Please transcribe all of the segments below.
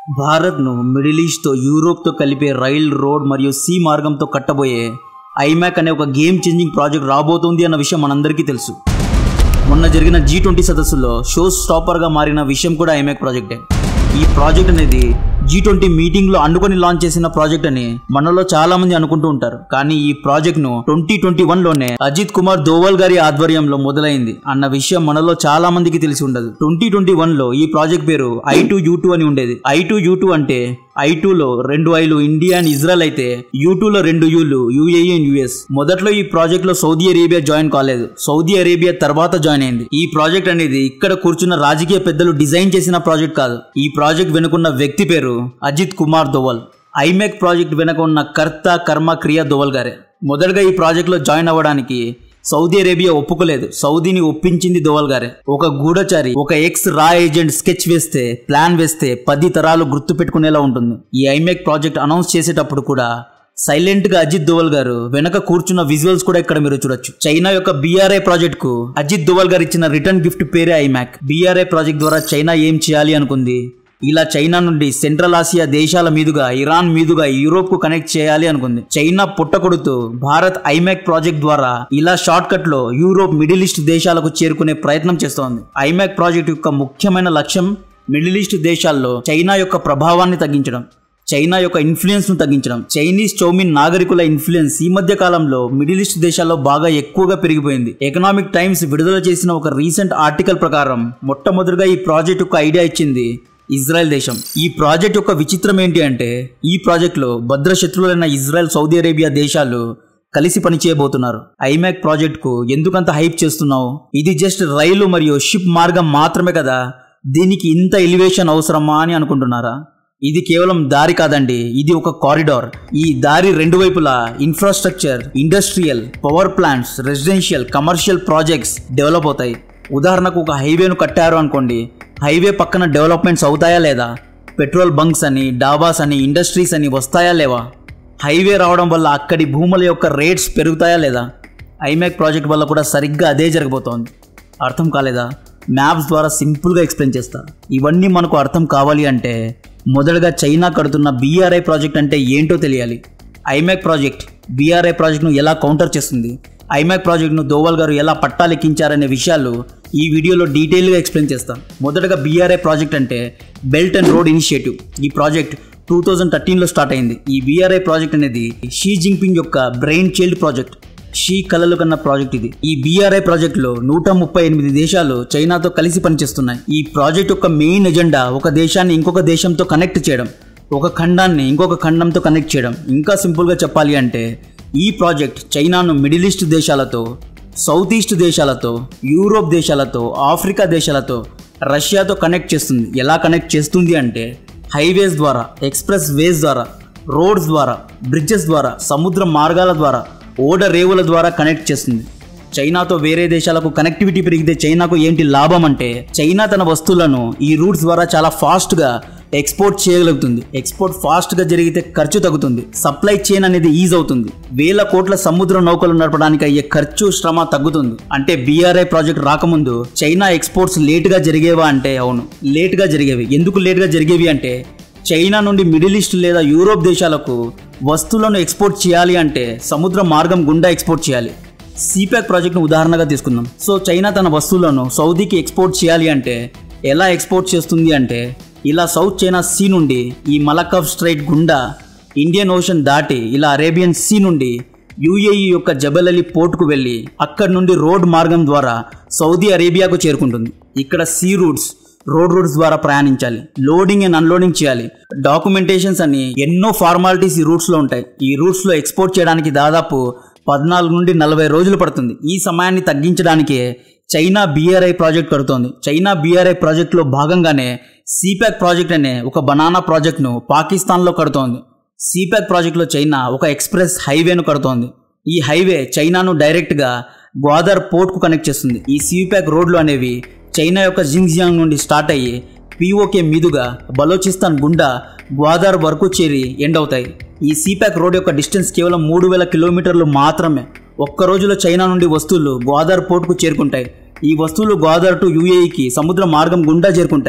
భారత్ను మిడిల్ ఈస్ట్తో యూరోప్తో కలిపే రైల్ రోడ్ మరియు సీ మార్గంతో కట్టబోయే ఐమాక్ అనే ఒక గేమ్ చేంజింగ్ ప్రాజెక్ట్ రాబోతోంది అన్న విషయం మనందరికీ తెలుసు మొన్న జరిగిన జీ ట్వంటీ సదస్సులో షో స్టాపర్గా మారిన విషయం కూడా ఐమాక్ ప్రాజెక్టే ఈ ప్రాజెక్ట్ అనేది జీ ట్వంటీ మీటింగ్ లో అండుకొని లాంచ్ చేసిన ప్రాజెక్ట్ అని మనలో చాలా మంది అనుకుంటూ ఉంటారు కానీ ఈ ప్రాజెక్ట్ ను ట్వంటీ ట్వంటీ వన్ లోనే అజిత్ కుమార్ దోవల్ గారి ఆధ్వర్యంలో మొదలైంది అన్న విషయం మనలో చాలా మందికి తెలిసి ఉండదు ట్వంటీ ట్వంటీ వన్ లో ఈ ప్రాజెక్ట్ పేరు ఐ టూ యూ టూ అని ఉండేది ఐ టూ యూ టూ అంటే ఐ లో రెండు ఐలు ఇండియా అండ్ ఇజ్రాయల్ అయితే యూ లో రెండు యూలు యూఏఈ అండ్ యుఎస్ మొదట్లో ఈ ప్రాజెక్ట్ లో సౌదీ అరేబియా జాయిన్ కాలేదు సౌదీ అరేబియా తర్వాత జాయిన్ అయింది ఈ ప్రాజెక్ట్ అనేది ఇక్కడ కూర్చున్న రాజకీయ పెద్దలు డిజైన్ చేసిన ప్రాజెక్ట్ కాదు ఈ ప్రాజెక్ట్ వెనుకున్న వ్యక్తి పేరు అజిత్ కుమార్ దోవల్ ఐమెక్ ప్రాజెక్ట్ వెనుక ఉన్న కర్త కర్మ క్రియ దోవల్ గారే మొదటగా ఈ ప్రాజెక్ట్ లో జాయిన్ అవ్వడానికి సౌదీ అరేబియా ఒప్పుకోలేదు సౌదీని ఒప్పించింది దోవల్ గారే ఒక గూఢచారి ఒక ఎక్స్ రా ఏజెంట్ స్కెచ్ వేస్తే ప్లాన్ వేస్తే పది తరాలు గుర్తు పెట్టుకునేలా ఉంటుంది ఈ ఐమెక్ ప్రాజెక్ట్ అనౌన్స్ చేసేటప్పుడు కూడా సైలెంట్ గా అజిత్ దోవల్ గారు వెనక కూర్చున్న విజువల్స్ కూడా ఇక్కడ మీరు చూడొచ్చు చైనా యొక్క బీఆర్ఐ ప్రాజెక్ట్ కు అజిత్ దోవల్ గారు ఇచ్చిన రిటర్న్ గిఫ్ట్ పేరే ఐమాక్ బీఆర్ఐ ప్రాజెక్ట్ ద్వారా చైనా ఏం చేయాలి అనుకుంది ఇలా చైనా నుండి సెంట్రల్ ఆసియా దేశాల మీదుగా ఇరాన్ మీదుగా యూరోప్ కు కనెక్ట్ చేయాలి అనుకుంది చైనా పుట్టకొడుతూ భారత్ ఐమాక్ ప్రాజెక్ట్ ద్వారా ఇలా షార్ట్ కట్ లో యూరోప్ మిడిల్ ఈస్ట్ దేశాలకు చేరుకునే ప్రయత్నం చేస్తోంది ఐమాక్ ప్రాజెక్ట్ యొక్క ముఖ్యమైన లక్ష్యం మిడిల్ ఈస్ట్ దేశాల్లో చైనా యొక్క ప్రభావాన్ని తగ్గించడం చైనా యొక్క ఇన్ఫ్లుయెన్స్ ను తగ్గించడం చైనీస్ చౌమిన్ నాగరికుల ఇన్ఫ్లుయెన్స్ ఈ మధ్య కాలంలో మిడిల్ ఈస్ట్ దేశాల్లో బాగా ఎక్కువగా పెరిగిపోయింది ఎకనామిక్ టైమ్స్ విడుదల చేసిన ఒక రీసెంట్ ఆర్టికల్ ప్రకారం మొట్టమొదటిగా ఈ ప్రాజెక్ట్ యొక్క ఐడియా ఇచ్చింది ఇజ్రాయెల్ దేశం ఈ ప్రాజెక్ట్ యొక్క విచిత్రం ఏంటి అంటే ఈ ప్రాజెక్ట్లో భద్రశత్రువులైన ఇజ్రాయెల్ సౌదీ అరేబియా దేశాలు కలిసి పనిచేయబోతున్నారు ఐమాక్ ప్రాజెక్ట్ కు ఎందుకంత హైప్ చేస్తున్నావు ఇది జస్ట్ రైలు మరియు షిప్ మార్గం మాత్రమే కదా దీనికి ఇంత ఎలివేషన్ అవసరమా అని అనుకుంటున్నారా ఇది కేవలం దారి కాదండి ఇది ఒక కారిడార్ ఈ దారి రెండు వైపులా infrastructure industrial power plants residential commercial projects develop అవుతాయి ఉదాహరణకు ఒక హైవేను కట్టారు అనుకోండి హైవే పక్కన డెవలప్మెంట్స్ అవుతాయా లేదా పెట్రోల్ బంక్స్ అని డాబాస్ అని ఇండస్ట్రీస్ అని వస్తాయా లేవా హైవే రావడం వల్ల అక్కడి భూముల యొక్క రేట్స్ పెరుగుతాయా లేదా ఐమాక్ ప్రాజెక్ట్ వల్ల కూడా సరిగ్గా అదే జరగబోతోంది అర్థం కాలేదా మ్యాప్స్ ద్వారా సింపుల్గా ఎక్స్ప్లెయిన్ చేస్తా ఇవన్నీ మనకు అర్థం కావాలి అంటే మొదటగా చైనా కడుతున్న బీఆర్ఐ ప్రాజెక్ట్ అంటే ఏంటో తెలియాలి ఐమాక్ ప్రాజెక్ట్ బీఆర్ఐ ప్రాజెక్ట్ను ఎలా కౌంటర్ చేస్తుంది ఐమాక్ ప్రాజెక్ట్ను దోవల్ గారు ఎలా పట్టాలెక్కించారనే విషయాలు ఈ వీడియోలో డీటెయిల్గా ఎక్స్ప్లెయిన్ చేస్తాం మొదటగా బీఆర్ఐ ప్రాజెక్ట్ అంటే బెల్ట్ అండ్ రోడ్ ఇనిషియేటివ్ ఈ ప్రాజెక్ట్ టూ థౌజండ్ థర్టీన్లో స్టార్ట్ అయింది ఈ బీఆర్ఐ ప్రాజెక్ట్ అనేది షీ జింగ్పింగ్ యొక్క బ్రెయిన్ చైల్డ్ ప్రాజెక్ట్ షీ కలలు కన్న ప్రాజెక్ట్ ఇది ఈ బీఆర్ఐ ప్రాజెక్ట్ లో నూట ముప్పై ఎనిమిది దేశాలు చైనాతో కలిసి పనిచేస్తున్నాయి ఈ ప్రాజెక్ట్ యొక్క మెయిన్ ఎజెండా ఒక దేశాన్ని ఇంకొక దేశంతో కనెక్ట్ చేయడం ఒక ఖండాన్ని ఇంకొక ఖండంతో కనెక్ట్ చేయడం ఇంకా సింపుల్గా చెప్పాలి అంటే ఈ ప్రాజెక్ట్ చైనాను మిడిల్ ఈస్ట్ దేశాలతో సౌత్ ఈస్ట్ దేశాలతో యూరోప్ దేశాలతో ఆఫ్రికా దేశాలతో రష్యాతో కనెక్ట్ చేస్తుంది ఎలా కనెక్ట్ చేస్తుంది అంటే హైవేస్ ద్వారా ఎక్స్ప్రెస్ వేస్ ద్వారా రోడ్స్ ద్వారా బ్రిడ్జెస్ ద్వారా సముద్ర మార్గాల ద్వారా ఓడ రేవుల ద్వారా కనెక్ట్ చేస్తుంది చైనాతో వేరే దేశాలకు కనెక్టివిటీ పెరిగితే చైనాకు ఏంటి లాభం అంటే చైనా తన వస్తువులను ఈ రూట్స్ ద్వారా చాలా ఫాస్ట్గా ఎక్స్పోర్ట్ చేయగలుగుతుంది ఎక్స్పోర్ట్ ఫాస్ట్గా జరిగితే ఖర్చు తగ్గుతుంది సప్లై చైన్ అనేది ఈజ్ అవుతుంది వేల కోట్ల సముద్ర నౌకలు నడపడానికి అయ్యే ఖర్చు శ్రమ తగ్గుతుంది అంటే బీఆర్ఐ ప్రాజెక్ట్ రాకముందు చైనా ఎక్స్పోర్ట్స్ లేట్గా జరిగేవా అంటే అవును లేట్గా జరిగేవి ఎందుకు లేట్గా జరిగేవి అంటే చైనా నుండి మిడిల్ ఈస్ట్ లేదా యూరోప్ దేశాలకు వస్తువులను ఎక్స్పోర్ట్ చేయాలి అంటే సముద్ర మార్గం గుండా ఎక్స్పోర్ట్ చేయాలి సీపాక్ ప్రాజెక్ట్ను ఉదాహరణగా తీసుకుందాం సో చైనా తన వస్తువులను సౌదీకి ఎక్స్పోర్ట్ చేయాలి అంటే ఎలా ఎక్స్పోర్ట్ చేస్తుంది అంటే ఇలా సౌత్ చైనా సీ నుండి ఈ మలకఫ్ స్ట్రైట్ గుండా ఇండియన్ ఓషన్ దాటి ఇలా అరేబియన్ సీ నుండి యుఏఈ యొక్క జబల్ అలీ పోర్టుకు వెళ్ళి అక్కడి నుండి రోడ్ మార్గం ద్వారా సౌదీ అరేబియాకు చేరుకుంటుంది ఇక్కడ సీ రూట్స్ రోడ్ రూట్స్ ద్వారా ప్రయాణించాలి లోడింగ్ అండ్ అన్లోడింగ్ చేయాలి డాక్యుమెంటేషన్స్ అని ఎన్నో ఫార్మాలిటీస్ ఈ రూట్స్లో ఉంటాయి ఈ రూట్స్లో ఎక్స్పోర్ట్ చేయడానికి దాదాపు పద్నాలుగు నుండి నలభై రోజులు పడుతుంది ఈ సమయాన్ని తగ్గించడానికే చైనా బీఆర్ఐ ప్రాజెక్ట్ కడుతోంది చైనా బీఆర్ఐ ప్రాజెక్ట్లో భాగంగానే సీపాక్ ప్రాజెక్ట్ అనే ఒక బనానా ప్రాజెక్ట్ను పాకిస్తాన్లో కడుతోంది సీపాక్ ప్రాజెక్ట్లో చైనా ఒక ఎక్స్ప్రెస్ హైవేను కడుతోంది ఈ హైవే చైనాను డైరెక్ట్గా గ్వాదర్ పోర్ట్కు కనెక్ట్ చేస్తుంది ఈ సీపాక్ రోడ్లు అనేవి చైనా యొక్క జింగ్జియాంగ్ నుండి స్టార్ట్ అయ్యి పీఓకే మీదుగా బలోచిస్తాన్ గుండా గ్వాదార్ వరకు చేరి ఎండ్ అవుతాయి ఈ సీపాక్ రోడ్ యొక్క డిస్టెన్స్ కేవలం మూడు వేల కిలోమీటర్లు మాత్రమే ఒక్క రోజులో చైనా నుండి వస్తువులు గ్వాదార్ పోర్టుకు చేరుకుంటాయి ఈ వస్తువులు గ్వాదార్ టు యూఏఈకి సముద్ర మార్గం గుండా చేరుకుంటాయి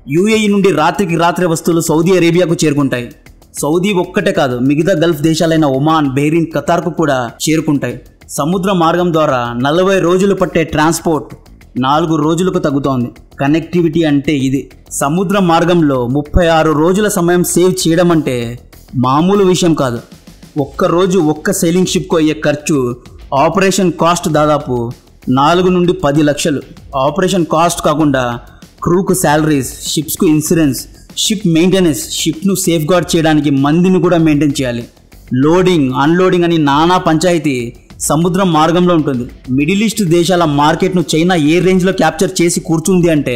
యూఏఈ నుండి రాత్రికి రాత్రి వస్తువులు సౌదీ అరేబియాకు చేరుకుంటాయి సౌదీ ఒక్కటే కాదు మిగతా గల్ఫ్ దేశాలైన ఒమాన్ బెహ్రీన్ ఖతార్కు కూడా చేరుకుంటాయి సముద్ర మార్గం ద్వారా నలభై రోజులు పట్టే ట్రాన్స్పోర్ట్ నాలుగు రోజులకు తగ్గుతోంది కనెక్టివిటీ అంటే ఇది సముద్ర మార్గంలో ముప్పై ఆరు రోజుల సమయం సేవ్ చేయడం అంటే మామూలు విషయం కాదు ఒక్క రోజు ఒక్క సెయిలింగ్ షిప్కు అయ్యే ఖర్చు ఆపరేషన్ కాస్ట్ దాదాపు నాలుగు నుండి పది లక్షలు ఆపరేషన్ కాస్ట్ కాకుండా క్రూకు శాలరీస్ షిప్స్కు ఇన్సూరెన్స్ షిప్ మెయింటెనెన్స్ షిప్ను సేఫ్ గార్డ్ చేయడానికి మందిని కూడా మెయింటైన్ చేయాలి లోడింగ్ అన్లోడింగ్ అని నానా పంచాయతీ సముద్రం మార్గంలో ఉంటుంది మిడిల్ ఈస్ట్ దేశాల మార్కెట్ను చైనా ఏ రేంజ్లో క్యాప్చర్ చేసి కూర్చుంది అంటే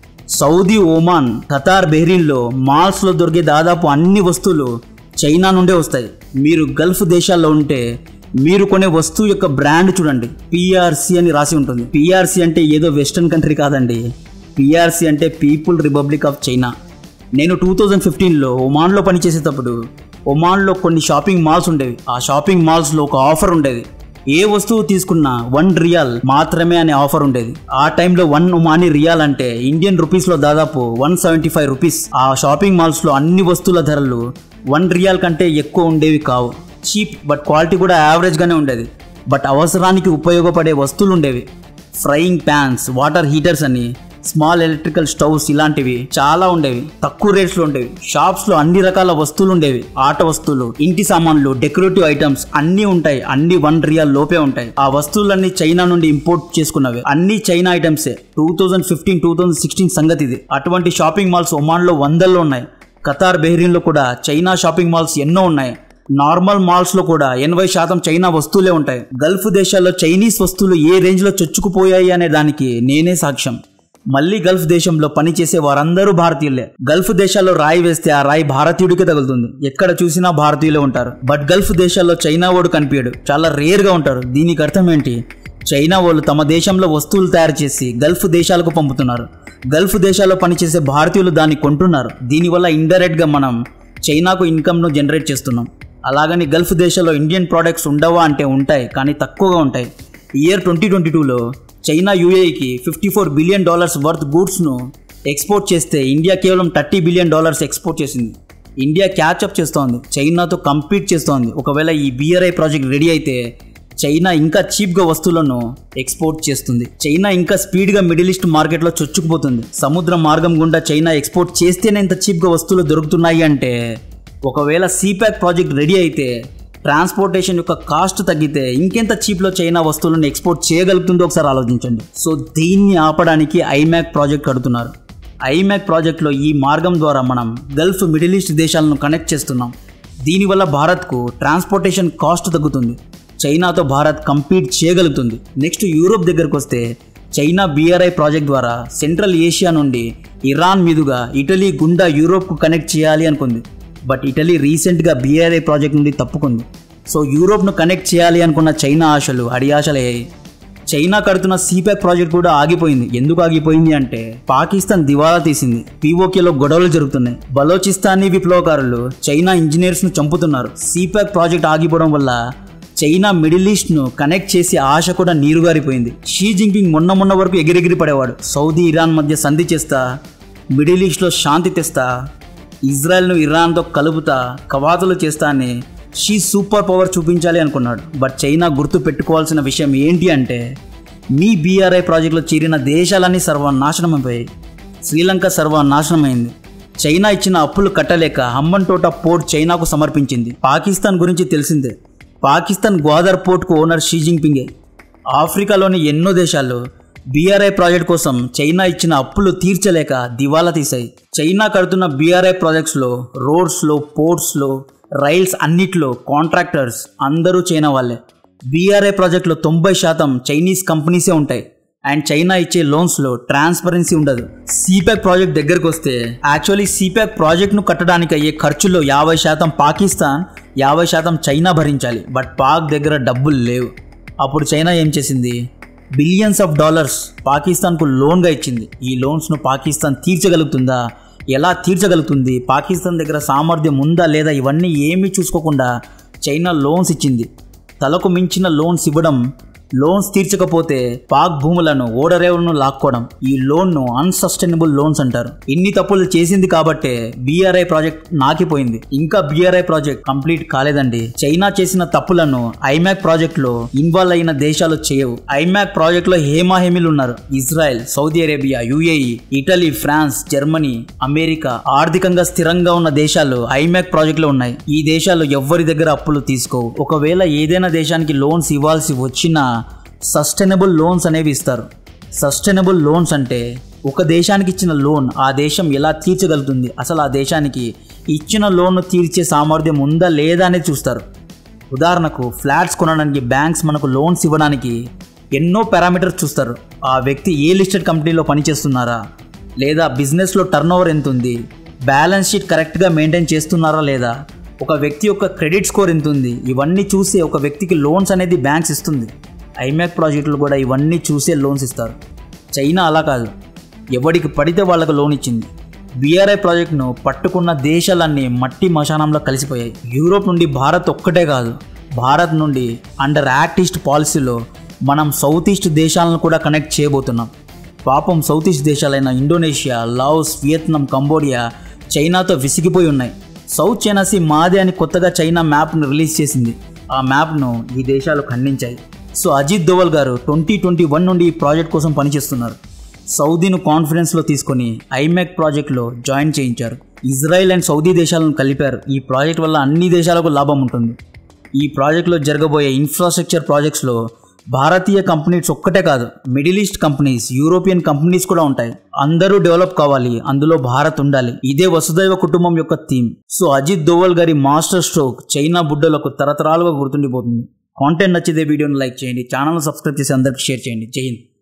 సౌదీ ఒమాన్ ఖతార్ బెహ్రీన్లో మాల్స్లో దొరికే దాదాపు అన్ని వస్తువులు చైనా నుండే వస్తాయి మీరు గల్ఫ్ దేశాల్లో ఉంటే మీరు కొనే వస్తువు యొక్క బ్రాండ్ చూడండి పిఆర్సి అని రాసి ఉంటుంది పిఆర్సి అంటే ఏదో వెస్టర్న్ కంట్రీ కాదండి పిఆర్సి అంటే పీపుల్ రిపబ్లిక్ ఆఫ్ చైనా నేను టూ థౌజండ్ ఫిఫ్టీన్లో ఒమాన్లో పనిచేసేటప్పుడు ఒమాన్లో కొన్ని షాపింగ్ మాల్స్ ఉండేవి ఆ షాపింగ్ మాల్స్లో ఒక ఆఫర్ ఉండేది ఏ వస్తువు తీసుకున్నా వన్ రియాల్ మాత్రమే అనే ఆఫర్ ఉండేది ఆ టైంలో వన్ ఒమానీ రియాల్ అంటే ఇండియన్ రూపీస్లో దాదాపు వన్ సెవెంటీ ఫైవ్ రూపీస్ ఆ షాపింగ్ మాల్స్లో అన్ని వస్తువుల ధరలు వన్ రియాల్ కంటే ఎక్కువ ఉండేవి కావు చీప్ బట్ క్వాలిటీ కూడా యావరేజ్గానే ఉండేది బట్ అవసరానికి ఉపయోగపడే వస్తువులు ఉండేవి ఫ్రైయింగ్ ప్యాన్స్ వాటర్ హీటర్స్ అని స్మాల్ ఎలక్ట్రికల్ స్టవ్స్ ఇలాంటివి చాలా ఉండేవి తక్కువ రేట్స్లో ఉండేవి షాప్స్లో అన్ని రకాల వస్తువులు ఉండేవి ఆట వస్తువులు ఇంటి సామాన్లు డెకరేటివ్ ఐటమ్స్ అన్నీ ఉంటాయి అన్ని వన్ రియల్ లోపే ఉంటాయి ఆ వస్తువులన్నీ చైనా నుండి ఇంపోర్ట్ చేసుకున్నవి అన్ని చైనా ఐటమ్సే two thousand fifteen two thousand sixteen సంగతి ఇది అటువంటి షాపింగ్ మాల్స్ ఒమాన్లో వందల్లో ఉన్నాయి ఖతార్ బెహ్రీన్లో కూడా చైనా షాపింగ్ మాల్స్ ఎన్నో ఉన్నాయి నార్మల్ మాల్స్లో కూడా ఎనభై శాతం చైనా వస్తువులే ఉంటాయి గల్ఫ్ దేశాల్లో చైనీస్ వస్తువులు ఏ రేంజ్లో చొచ్చుకుపోయాయి అనే దానికి నేనే సాక్ష్యం మళ్ళీ గల్ఫ్ దేశంలో పనిచేసే వారందరూ భారతీయులే గల్ఫ్ దేశాల్లో రాయి వేస్తే ఆ రాయి భారతీయుడికే తగులుతుంది ఎక్కడ చూసినా భారతీయులే ఉంటారు బట్ గల్ఫ్ దేశాల్లో చైనా వాడు కనిపించడు చాలా రేర్గా ఉంటారు దీనికి అర్థం ఏంటి చైనా వాళ్ళు తమ దేశంలో వస్తువులు తయారు చేసి గల్ఫ్ దేశాలకు పంపుతున్నారు గల్ఫ్ దేశాల్లో పనిచేసే భారతీయులు దాన్ని కొంటున్నారు దీనివల్ల ఇండైరెక్ట్గా మనం చైనాకు ఇన్కమ్ను జనరేట్ చేస్తున్నాం అలాగని గల్ఫ్ దేశాల్లో ఇండియన్ ప్రోడక్ట్స్ ఉండవా అంటే ఉంటాయి కానీ తక్కువగా ఉంటాయి ఇయర్ ట్వంటీ ట్వంటీ టూలో చైనా యూఏఈకి fifty four billion dollars worth గూడ్స్ను ఎక్స్పోర్ట్ చేస్తే ఇండియా కేవలం థర్టీ బిలియన్ డాలర్స్ ఎక్స్పోర్ట్ చేసింది ఇండియా క్యాచ్అప్ చేస్తోంది చైనాతో కంపీట్ చేస్తోంది ఒకవేళ ఈ బిఆర్ఐ ప్రాజెక్ట్ రెడీ అయితే చైనా ఇంకా చీప్గా వస్తువులను ఎక్స్పోర్ట్ చేస్తుంది చైనా ఇంకా స్పీడ్గా మిడిల్ ఈస్ట్ మార్కెట్లో చొచ్చుకుపోతుంది సముద్ర మార్గం గుండా చైనా ఎక్స్పోర్ట్ చేస్తేనే ఇంత చీప్గా వస్తువులు దొరుకుతున్నాయి అంటే ఒకవేళ సీప్యాక్ ప్రాజెక్ట్ రెడీ అయితే ట్రాన్స్పోర్టేషన్ యొక్క కాస్ట్ తగ్గితే ఇంకెంత చీప్లో చైనా వస్తువులను ఎక్స్పోర్ట్ చేయగలుగుతుందో ఒకసారి ఆలోచించండి సో దీన్ని ఆపడానికి ఐమ్యాక్ ప్రాజెక్ట్ కడుతున్నారు ఐమ్యాక్ ప్రాజెక్ట్లో ఈ మార్గం ద్వారా మనం గల్ఫ్ మిడిల్ ఈస్ట్ దేశాలను కనెక్ట్ చేస్తున్నాం దీనివల్ల భారత్కు ట్రాన్స్పోర్టేషన్ కాస్ట్ తగ్గుతుంది చైనాతో భారత్ కంపీట్ చేయగలుగుతుంది నెక్స్ట్ యూరోప్ దగ్గరకు వస్తే చైనా బీఆర్ఐ ప్రాజెక్ట్ ద్వారా సెంట్రల్ ఏషియా నుండి ఇరాన్ మీదుగా ఇటలీ గుండా యూరోప్కు కనెక్ట్ చేయాలి అనుకుంది బట్ ఇటలీ రీసెంట్గా బీఆర్ఐ ప్రాజెక్ట్ నుండి తప్పుకుంది సో యూరోప్ను కనెక్ట్ చేయాలి అనుకున్న చైనా ఆశలు అడియాశలయ్యాయి చైనా కడుతున్న సీపాక్ ప్రాజెక్ట్ కూడా ఆగిపోయింది ఎందుకు ఆగిపోయింది అంటే పాకిస్తాన్ దివాలా తీసింది పీఓకేలో గొడవలు జరుగుతున్నాయి బలోచిస్తానీ విప్లవకారులు చైనా ఇంజనీర్స్ను చంపుతున్నారు సీపాక్ ప్రాజెక్ట్ ఆగిపోవడం వల్ల చైనా మిడిల్ ఈస్ట్ను కనెక్ట్ చేసే ఆశ కూడా నీరుగారిపోయింది షీ జింపింగ్ మొన్న మొన్న వరకు ఎగిరెగిరి పడేవాడు సౌదీ ఇరాన్ మధ్య సంధి చేస్తా మిడిల్ ఈస్ట్లో శాంతి తెస్తా ఇజ్రాయెల్ను ఇరాన్తో కలుపుతా కవాతులు చేస్తా అని షీ సూపర్ పవర్ చూపించాలి అనుకున్నాడు బట్ చైనా గుర్తు పెట్టుకోవాల్సిన విషయం ఏంటి అంటే మీ బీఆర్ఐ ప్రాజెక్టులో చేరిన దేశాలన్నీ సర్వనాశనమైపోయాయి శ్రీలంక సర్వనాశనమైంది చైనా ఇచ్చిన అప్పులు కట్టలేక హమ్మన్టోటా పోర్ట్ చైనాకు సమర్పించింది పాకిస్తాన్ గురించి తెలిసిందే పాకిస్తాన్ గ్వాదర్ పోర్ట్కు ఓనర్ షీ జింపింగే ఆఫ్రికాలోని ఎన్నో దేశాలు బీఆర్ఐ ప్రాజెక్ట్ కోసం చైనా ఇచ్చిన అప్పులు తీర్చలేక దివాలా తీశాయి చైనా కడుతున్న బీఆర్ఐ ప్రాజెక్ట్స్లో రోడ్స్లో పోర్ట్స్లో రైల్స్ అన్నిట్లో కాంట్రాక్టర్స్ అందరూ చైనా వాళ్ళే బీఆర్ఐ ప్రాజెక్టులో తొంభై శాతం చైనీస్ కంపెనీసే ఉంటాయి అండ్ చైనా ఇచ్చే లోన్స్లో ట్రాన్స్పరెన్సీ ఉండదు సిపాక్ ప్రాజెక్ట్ దగ్గరకు వస్తే యాక్చువల్లీ సిపాక్ ప్రాజెక్ట్ను కట్టడానికి అయ్యే ఖర్చులో యాభై శాతం పాకిస్తాన్ యాభై శాతం చైనా భరించాలి బట్ పాక్ దగ్గర డబ్బులు లేవు అప్పుడు చైనా ఏం చేసింది బిలియన్స్ ఆఫ్ డాలర్స్ పాకిస్తాన్కు లోన్గా ఇచ్చింది ఈ లోన్స్ను పాకిస్తాన్ తీర్చగలుగుతుందా ఎలా తీర్చగలుగుతుంది పాకిస్తాన్ దగ్గర సామర్థ్యం ఉందా లేదా ఇవన్నీ ఏమీ చూసుకోకుండా చైనా లోన్స్ ఇచ్చింది తలకు మించిన లోన్స్ ఇవ్వడం లోన్స్ తీర్చకపోతే పాక్ భూములను ఓడరేవులను లాక్కోవడం ఈ లోన్ ను అన్సస్టైనబుల్ లోన్స్ అంటారు ఇన్ని తప్పులు చేసింది కాబట్టే బీఆర్ఐ ప్రాజెక్ట్ నాకిపోయింది ఇంకా బీఆర్ఐ ప్రాజెక్ట్ కంప్లీట్ కాలేదండి చైనా చేసిన తప్పులను ఐమాక్ ప్రాజెక్ట్ లో ఇన్వాల్వ్ అయిన దేశాలు చేయవు ఐమాక్ ప్రాజెక్ట్ లో హేమాహేమిలు ఉన్నారు Israel Saudi Arabia UAE Italy France Germany America ఆర్థికంగా స్థిరంగా ఉన్న దేశాలు ఐమాక్ ప్రాజెక్ట్ లో ఉన్నాయి ఈ దేశాలు ఎవ్వరి దగ్గర అప్పులు తీసుకోవు ఒకవేళ ఏదైనా దేశానికి లోన్స్ ఇవ్వాల్సి వచ్చినా సస్టైనబుల్ లోన్స్ అనేవి ఇస్తారు సస్టైనబుల్ లోన్స్ అంటే ఒక దేశానికి ఇచ్చిన లోన్ ఆ దేశం ఎలా తీర్చగలుగుతుంది అసలు ఆ దేశానికి ఇచ్చిన లోన్ను తీర్చే సామర్థ్యం ఉందా లేదా అనేది చూస్తారు ఉదాహరణకు ఫ్లాట్స్ కొనడానికి బ్యాంక్స్ మనకు లోన్స్ ఇవ్వడానికి ఎన్నో పారామీటర్స్ చూస్తారు ఆ వ్యక్తి ఏ లిస్టెడ్ కంపెనీలో పనిచేస్తున్నారా లేదా బిజినెస్లో టర్న్ ఓవర్ ఎంత ఉంది బ్యాలెన్స్ షీట్ కరెక్ట్గా మెయింటైన్ చేస్తున్నారా లేదా ఒక వ్యక్తి యొక్క క్రెడిట్ స్కోర్ ఎంత ఉంది ఇవన్నీ చూసి ఒక వ్యక్తికి లోన్స్ అనేది బ్యాంక్స్ ఇస్తుంది ఐమాక్ ప్రాజెక్టులు కూడా ఇవన్నీ చూసే లోన్స్ ఇస్తారు చైనా అలా కాదు ఎవడికి పడితే వాళ్ళకు లోన్ ఇచ్చింది బీఆర్ఐ ప్రాజెక్టును పట్టుకున్న దేశాలన్నీ మట్టి మశానంలో కలిసిపోయాయి యూరోప్ నుండి భారత్ ఒక్కటే కాదు భారత్ నుండి అండర్ యాక్ట్ ఈస్ట్ పాలసీలో మనం సౌత్ ఈస్ట్ దేశాలను కూడా కనెక్ట్ చేయబోతున్నాం పాపం సౌత్ ఈస్ట్ దేశాలైన ఇండోనేషియా లాఓస్ వియత్నాం కంబోడియా చైనాతో విసిగిపోయి ఉన్నాయి సౌత్ చైనా సీ మాదే అని కొత్తగా చైనా మ్యాప్ను రిలీజ్ చేసింది ఆ మ్యాప్ను ఈ దేశాలు ఖండించాయి సో అజిత్ దోవల్ గారు ట్వంటీ ట్వంటీ వన్ నుండి ఈ ప్రాజెక్ట్ కోసం పనిచేస్తున్నారు సౌదీను కాన్ఫిడెన్స్లో తీసుకొని ఐమెక్ ప్రాజెక్ట్లో జాయిన్ చేయించారు ఇజ్రాయెల్ అండ్ సౌదీ దేశాలను కలిపారు ఈ ప్రాజెక్ట్ వల్ల అన్ని దేశాలకు లాభం ఉంటుంది ఈ ప్రాజెక్ట్లో జరగబోయే ఇన్ఫ్రాస్ట్రక్చర్ ప్రాజెక్ట్స్లో భారతీయ కంపెనీస్ ఒక్కటే కాదు middle east companies European companies కూడా ఉంటాయి అందరూ డెవలప్ కావాలి అందులో భారత్ ఉండాలి ఇదే వసుదైవ కుటుంబం యొక్క థీమ్ సో అజిత్ దోవల్ గారి మాస్టర్ స్ట్రోక్ చైనా బుడ్డలకు తరతరాలుగా గుర్తుండిపోతుంది కాంటెంట్ నచ్చితే వీడియోని లైక్ చేయండి ఛానల్ సబ్స్క్రైబ్ చేసి అందరికి షేర్ చేయండి జై హింద్